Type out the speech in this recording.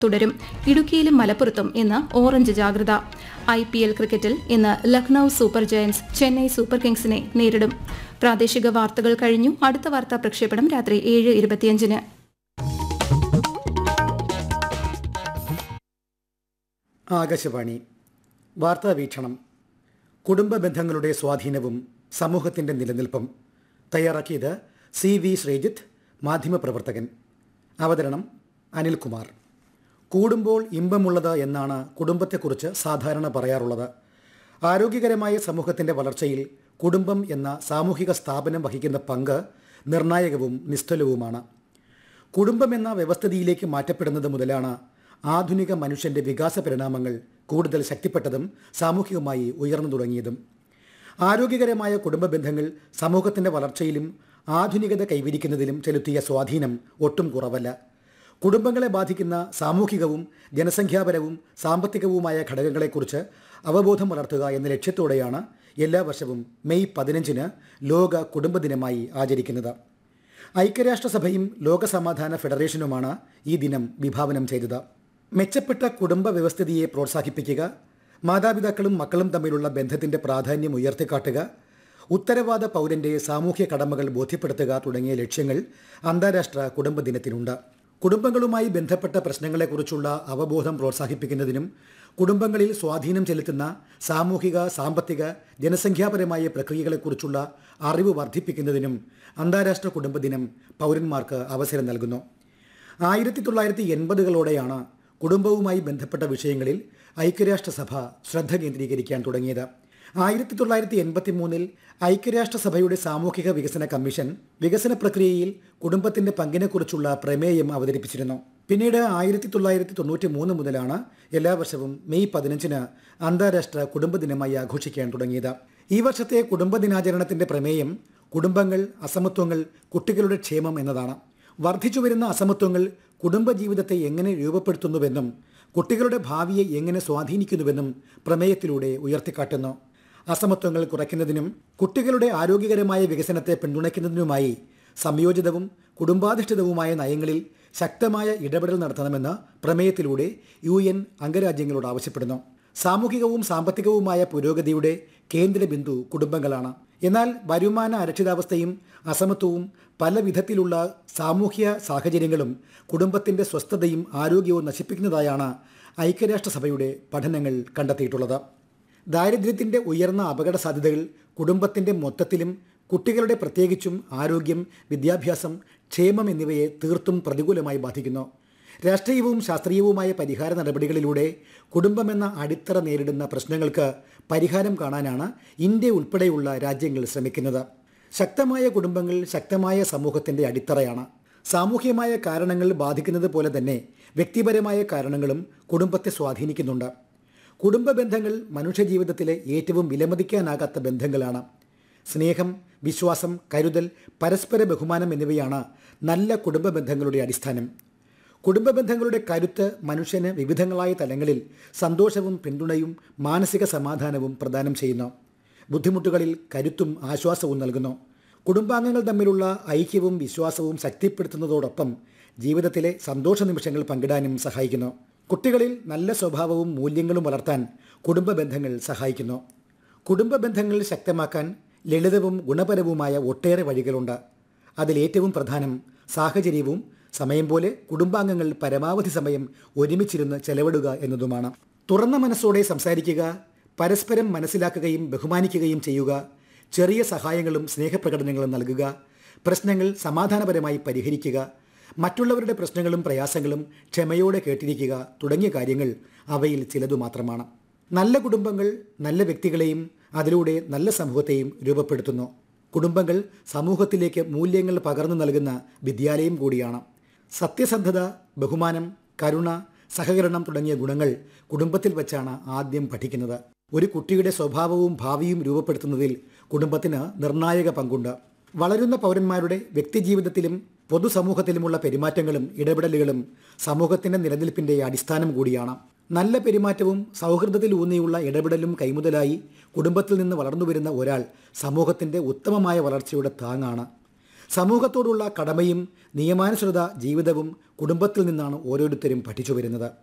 തുടരും ഇടുക്കിയിലും മലപ്പുറത്തും ഇന്ന് ഓറഞ്ച് ജാഗ്രത ഐ പി എൽ ക്രിക്കറ്റിൽ ഇന്ന് Lucknow super giants Chennai super കിങ്സിനെ നേരിടും പ്രാദേശിക വാർത്തകൾ കഴിഞ്ഞു അടുത്ത വാർത്താ പ്രക്ഷേപണം രാത്രി ഏഴ് ഇരുപത്തിയഞ്ചിന് ആകാശവാണി വാർത്താ വീക്ഷണം കുടുംബ ബന്ധങ്ങളുടെ സ്വാധീനവും സമൂഹത്തിൻ്റെ നിലനിൽപ്പും തയ്യാറാക്കിയത് സി വി ശ്രീജിത്ത് മാധ്യമപ്രവർത്തകൻ അവതരണം അനിൽകുമാർ കൂടുമ്പോൾ ഇമ്പമുള്ളത് എന്നാണ് കുടുംബത്തെക്കുറിച്ച് സാധാരണ പറയാറുള്ളത് ആരോഗ്യകരമായ സമൂഹത്തിൻ്റെ വളർച്ചയിൽ കുടുംബം എന്ന സാമൂഹിക സ്ഥാപനം വഹിക്കുന്ന പങ്ക് നിർണായകവും നിസ്തുലവുമാണ് കുടുംബം എന്ന വ്യവസ്ഥിതിയിലേക്ക് മാറ്റപ്പെടുന്നത് മുതലാണ് ആധുനിക മനുഷ്യന്റെ വികാസ പരിണാമങ്ങൾ കൂടുതൽ ശക്തിപ്പെട്ടതും സാമൂഹികമായി ഉയർന്നു തുടങ്ങിയതും ആരോഗ്യകരമായ കുടുംബ ബന്ധങ്ങൾ സമൂഹത്തിന്റെ വളർച്ചയിലും ആധുനികത കൈവരിക്കുന്നതിലും ചെലുത്തിയ സ്വാധീനം ഒട്ടും കുറവല്ല കുടുംബങ്ങളെ ബാധിക്കുന്ന സാമൂഹികവും ജനസംഖ്യാപരവും സാമ്പത്തികവുമായ ഘടകങ്ങളെക്കുറിച്ച് അവബോധം വളർത്തുക എന്ന ലക്ഷ്യത്തോടെയാണ് എല്ലാ വർഷവും മെയ് പതിനഞ്ചിന് ലോക കുടുംബ ദിനമായി ആചരിക്കുന്നത് ഐക്യരാഷ്ട്രസഭയും ലോകസമാധാന ഫെഡറേഷനുമാണ് ഈ ദിനം വിഭാവനം ചെയ്തത് മെച്ചപ്പെട്ട കുടുംബ വ്യവസ്ഥിതിയെ പ്രോത്സാഹിപ്പിക്കുക മാതാപിതാക്കളും മക്കളും തമ്മിലുള്ള ബന്ധത്തിന്റെ പ്രാധാന്യം ഉയർത്തിക്കാട്ടുക ഉത്തരവാദ പൗരന്റെ സാമൂഹ്യ കടമകൾ ബോധ്യപ്പെടുത്തുക തുടങ്ങിയ ലക്ഷ്യങ്ങൾ അന്താരാഷ്ട്ര കുടുംബ ദിനത്തിനുണ്ട് കുടുംബങ്ങളുമായി ബന്ധപ്പെട്ട പ്രശ്നങ്ങളെക്കുറിച്ചുള്ള അവബോധം പ്രോത്സാഹിപ്പിക്കുന്നതിനും കുടുംബങ്ങളിൽ സ്വാധീനം ചെലുത്തുന്ന സാമൂഹിക സാമ്പത്തിക ജനസംഖ്യാപരമായ പ്രക്രിയകളെക്കുറിച്ചുള്ള അറിവ് വർദ്ധിപ്പിക്കുന്നതിനും അന്താരാഷ്ട്ര കുടുംബ ദിനം പൗരന്മാർക്ക് അവസരം നൽകുന്നു ആയിരത്തി തൊള്ളായിരത്തി എൺപതുകളോടെയാണ് കുടുംബവുമായി ബന്ധപ്പെട്ട വിഷയങ്ങളിൽ ഐക്യരാഷ്ട്രസഭ ശ്രദ്ധ കേന്ദ്രീകരിക്കാൻ തുടങ്ങിയത് ആയിരത്തി തൊള്ളായിരത്തി എൺപത്തി മൂന്നിൽ ഐക്യരാഷ്ട്രസഭയുടെ സാമൂഹിക വികസന കമ്മീഷൻ വികസന പ്രക്രിയയിൽ കുടുംബത്തിന്റെ പങ്കിനെക്കുറിച്ചുള്ള പ്രമേയം അവതരിപ്പിച്ചിരുന്നു പിന്നീട് ആയിരത്തി തൊള്ളായിരത്തി തൊണ്ണൂറ്റി മൂന്ന് മുതലാണ് എല്ലാ വർഷവും മെയ് പതിനഞ്ചിന് അന്താരാഷ്ട്ര കുടുംബ ദിനമായി ആഘോഷിക്കാൻ തുടങ്ങിയത് ഈ വർഷത്തെ കുടുംബ ദിനാചരണത്തിന്റെ പ്രമേയം കുടുംബങ്ങൾ അസമത്വങ്ങൾ കുട്ടികളുടെ ക്ഷേമം എന്നതാണ് വർദ്ധിച്ചു വരുന്ന അസമത്വങ്ങൾ കുടുംബജീവിതത്തെ എങ്ങനെ രൂപപ്പെടുത്തുന്നുവെന്നും കുട്ടികളുടെ ഭാവിയെ എങ്ങനെ സ്വാധീനിക്കുന്നുവെന്നും പ്രമേയത്തിലൂടെ ഉയർത്തിക്കാട്ടുന്നു അസമത്വങ്ങൾ കുറയ്ക്കുന്നതിനും കുട്ടികളുടെ ആരോഗ്യകരമായ വികസനത്തെ പിന്തുണയ്ക്കുന്നതിനുമായി സംയോജിതവും കുടുംബാധിഷ്ഠിതവുമായ നയങ്ങളിൽ ശക്തമായ ഇടപെടൽ നടത്തണമെന്ന് പ്രമേയത്തിലൂടെ യു എൻ അംഗരാജ്യങ്ങളോട് ആവശ്യപ്പെടുന്നു സാമൂഹികവും സാമ്പത്തികവുമായ പുരോഗതിയുടെ കേന്ദ്ര ബിന്ദു കുടുംബങ്ങളാണ് എന്നാൽ വരുമാന അരക്ഷിതാവസ്ഥയും അസമത്വവും പല വിധത്തിലുള്ള സാമൂഹ്യ സാഹചര്യങ്ങളും കുടുംബത്തിന്റെ സ്വസ്ഥതയും ആരോഗ്യവും നശിപ്പിക്കുന്നതായാണ് ഐക്യരാഷ്ട്രസഭയുടെ പഠനങ്ങൾ കണ്ടെത്തിയിട്ടുള്ളത് ദാരിദ്ര്യത്തിന്റെ ഉയർന്ന അപകട സാധ്യതകൾ കുടുംബത്തിന്റെ മൊത്തത്തിലും കുട്ടികളുടെ പ്രത്യേകിച്ചും ആരോഗ്യം വിദ്യാഭ്യാസം ക്ഷേമം എന്നിവയെ തീർത്തും പ്രതികൂലമായി ബാധിക്കുന്നു രാഷ്ട്രീയവും ശാസ്ത്രീയവുമായ പരിഹാര നടപടികളിലൂടെ കുടുംബമെന്ന അടിത്തറ നേരിടുന്ന പ്രശ്നങ്ങൾക്ക് പരിഹാരം കാണാനാണ് ഇന്ത്യ ഉൾപ്പെടെയുള്ള രാജ്യങ്ങൾ ശ്രമിക്കുന്നത് ശക്തമായ കുടുംബങ്ങൾ ശക്തമായ സമൂഹത്തിന്റെ അടിത്തറയാണ് സാമൂഹ്യമായ കാരണങ്ങൾ ബാധിക്കുന്നത് പോലെ തന്നെ വ്യക്തിപരമായ കാരണങ്ങളും കുടുംബത്തെ സ്വാധീനിക്കുന്നുണ്ട് കുടുംബ ബന്ധങ്ങൾ മനുഷ്യജീവിതത്തിലെ ഏറ്റവും വിലമതിക്കാനാകാത്ത ബന്ധങ്ങളാണ് സ്നേഹം വിശ്വാസം കരുതൽ പരസ്പര ബഹുമാനം എന്നിവയാണ് നല്ല കുടുംബ ബന്ധങ്ങളുടെ അടിസ്ഥാനം കുടുംബ ബന്ധങ്ങളുടെ കരുത്ത് മനുഷ്യന് വിവിധങ്ങളായ തലങ്ങളിൽ സന്തോഷവും പിന്തുണയും മാനസിക സമാധാനവും പ്രദാനം ചെയ്യുന്നു ബുദ്ധിമുട്ടുകളിൽ കരുത്തും ആശ്വാസവും നൽകുന്നു കുടുംബാംഗങ്ങൾ തമ്മിലുള്ള ഐക്യവും വിശ്വാസവും ശക്തിപ്പെടുത്തുന്നതോടൊപ്പം ജീവിതത്തിലെ സന്തോഷ നിമിഷങ്ങൾ പങ്കിടാനും സഹായിക്കുന്നു കുട്ടികളിൽ നല്ല സ്വഭാവവും മൂല്യങ്ങളും വളർത്താൻ കുടുംബ ബന്ധങ്ങൾ സഹായിക്കുന്നു കുടുംബ ബന്ധങ്ങൾ ശക്തമാക്കാൻ ലളിതവും ഗുണപരവുമായ ഒട്ടേറെ വഴികളുണ്ട് അതിലേറ്റവും പ്രധാനം സാഹചര്യവും സമയം പോലെ കുടുംബാംഗങ്ങൾ പരമാവധി സമയം ഒരുമിച്ചിരുന്ന് ചെലവിടുക എന്നതുമാണ് തുറന്ന മനസ്സോടെ സംസാരിക്കുക പരസ്പരം മനസ്സിലാക്കുകയും ബഹുമാനിക്കുകയും ചെയ്യുക ചെറിയ സഹായങ്ങളും സ്നേഹപ്രകടനങ്ങളും നൽകുക പ്രശ്നങ്ങൾ സമാധാനപരമായി പരിഹരിക്കുക മറ്റുള്ളവരുടെ പ്രശ്നങ്ങളും പ്രയാസങ്ങളും ക്ഷമയോടെ കേട്ടിരിക്കുക തുടങ്ങിയ കാര്യങ്ങൾ അവയിൽ ചിലതു മാത്രമാണ് നല്ല കുടുംബങ്ങൾ നല്ല വ്യക്തികളെയും അതിലൂടെ നല്ല സമൂഹത്തെയും രൂപപ്പെടുത്തുന്നു കുടുംബങ്ങൾ സമൂഹത്തിലേക്ക് മൂല്യങ്ങൾ പകർന്നു നൽകുന്ന വിദ്യാലയം കൂടിയാണ് സത്യസന്ധത ബഹുമാനം കരുണ സഹകരണം തുടങ്ങിയ ഗുണങ്ങൾ കുടുംബത്തിൽ വെച്ചാണ് ആദ്യം പഠിക്കുന്നത് ഒരു കുട്ടിയുടെ സ്വഭാവവും ഭാവിയും രൂപപ്പെടുത്തുന്നതിൽ കുടുംബത്തിന് നിർണായക പങ്കുണ്ട് വളരുന്ന പൗരന്മാരുടെ വ്യക്തിജീവിതത്തിലും പൊതുസമൂഹത്തിലുമുള്ള പെരുമാറ്റങ്ങളും ഇടപെടലുകളും സമൂഹത്തിന്റെ നിലനിൽപ്പിന്റെ അടിസ്ഥാനം കൂടിയാണ് നല്ല പെരുമാറ്റവും സൗഹൃദത്തിൽ ഊന്നിയുള്ള ഇടപെടലും കൈമുതലായി കുടുംബത്തിൽ നിന്ന് വളർന്നു വരുന്ന ഒരാൾ സമൂഹത്തിന്റെ ഉത്തമമായ വളർച്ചയുടെ താങ്ങാണ് സമൂഹത്തോടുള്ള കടമയും നിയമാനുസൃത ജീവിതവും കുടുംബത്തിൽ നിന്നാണ് ഓരോരുത്തരും പഠിച്ചു വരുന്നത്